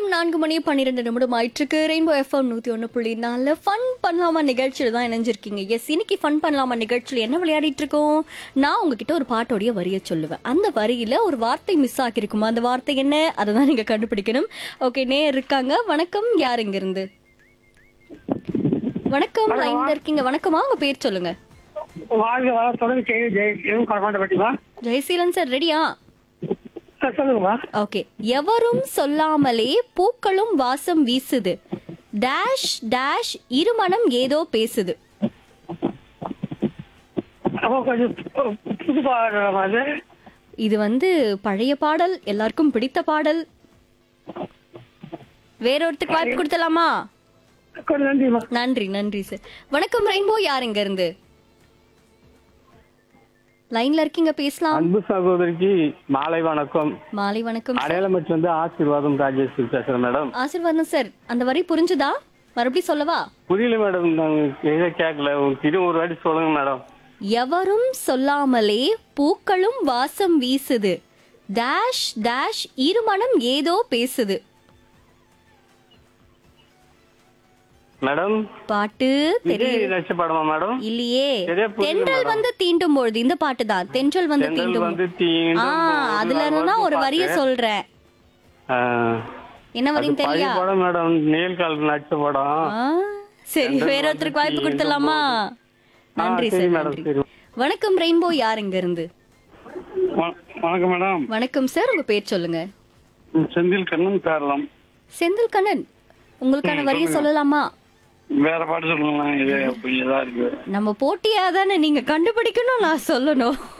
நேரம் நான்கு மணி பன்னிரெண்டு நிமிடம் ஆயிட்டிருக்கு ரெயின்போ எஃப்எம் நூத்தி ஒன்று புள்ளி நாலு ஃபன் பண்ணலாமா நிகழ்ச்சியில் தான் இணைஞ்சிருக்கீங்க எஸ் இன்னைக்கு ஃபன் பண்ணலாமா நிகழ்ச்சியில் என்ன விளையாடிட்டு இருக்கோம் நான் உங்ககிட்ட ஒரு பாட்டோடைய வரியை சொல்லுவேன் அந்த வரியில ஒரு வார்த்தை மிஸ் ஆக்கிருக்குமா அந்த வார்த்தை என்ன அதை தான் நீங்க கண்டுபிடிக்கணும் ஓகே நே இருக்காங்க வணக்கம் யார் இங்க இருந்து வணக்கம் லைன்ல இருக்கீங்க வணக்கமா உங்க பேர் சொல்லுங்க வாழ்க வளத்துடன் செய்தி ஜெயிக்கும் கரமாண்ட பட்டிமா ஜெயசீலன் சார் ரெடியா சார் சொல்லுங்கம்மா ஓகே எவரும் சொல்லாமலே பூக்களும் வாசம் வீசுது டேஷ் டேஷ் இருமனம் ஏதோ பேசுது அப்போ கொஞ்சம் பு- புது பாடுறமா அது இது வந்து பழைய பாடல் எல்லாருக்கும் பிடித்த பாடல் வேறொருத்துக்கு வாய்ப்பு கொடுத்தலாமா கொஞ்சம் நன்றிம்மா நன்றி நன்றி சார் வணக்கம் ரெயின்போ யார் இங்க இருந்து லைன்ல இருக்கீங்க பேசலாம் அன்பு சகோதரிக்கு மாலை வணக்கம் மாலை வணக்கம் அடையாளம் வந்து ஆசீர்வாதம் ராஜேஷ் பேசுறேன் மேடம் ஆசீர்வாதம் சார் அந்த வரி புரிஞ்சுதா மறுபடியும் சொல்லவா புரியல மேடம் நாங்க எதை கேட்கல திரு ஒரு வாட்டி சொல்லுங்க மேடம் எவரும் சொல்லாமலே பூக்களும் வாசம் வீசுது டேஷ் டேஷ் இருமனம் ஏதோ பேசுது மேடம் பாட்டு விஜய் தெரியல நடிச்ச படமா மேடம் இல்லையே சரியா புரியல தென்றல் madam. வந்து தீண்டும் பொழுது இந்த பாட்டு தான் தென்றல் வந்து தென்றல் தீண்டும் வந்து தீண்டும் ஆ பொழுது அதுல நான் இருந்து தான் ஒரு வந்து வரிய பார்த்தேன். சொல்றேன் ஆ, என்ன அது வரின்னு பழைய தெரியா படம் மேடம் நீல் கால் நடிச்ச படம் ஆ, சரி தென்றல் வேற ஒருத்தருக்கு வாய்ப்பு வந்து கொடுத்துடலாமா ஆ, நன்றி சரி சார் மேடம், நன்றி சரி. வணக்கம் ரெயின்போ யார் இங்க இருந்து வணக்கம் மேடம் வணக்கம் சார் உங்க பேர் சொல்லுங்க செந்தில் கண்ணன் பேரலாம் செந்தில் கண்ணன் உங்களுக்கான வரிய சொல்லலாமா வேற பாட்டு சொல்லுங்களேன் இது கொஞ்சம் இதா இருக்கு நம்ம போட்டியா தானே நீங்க கண்டுபிடிக்கணும் நான் சொல்லணும்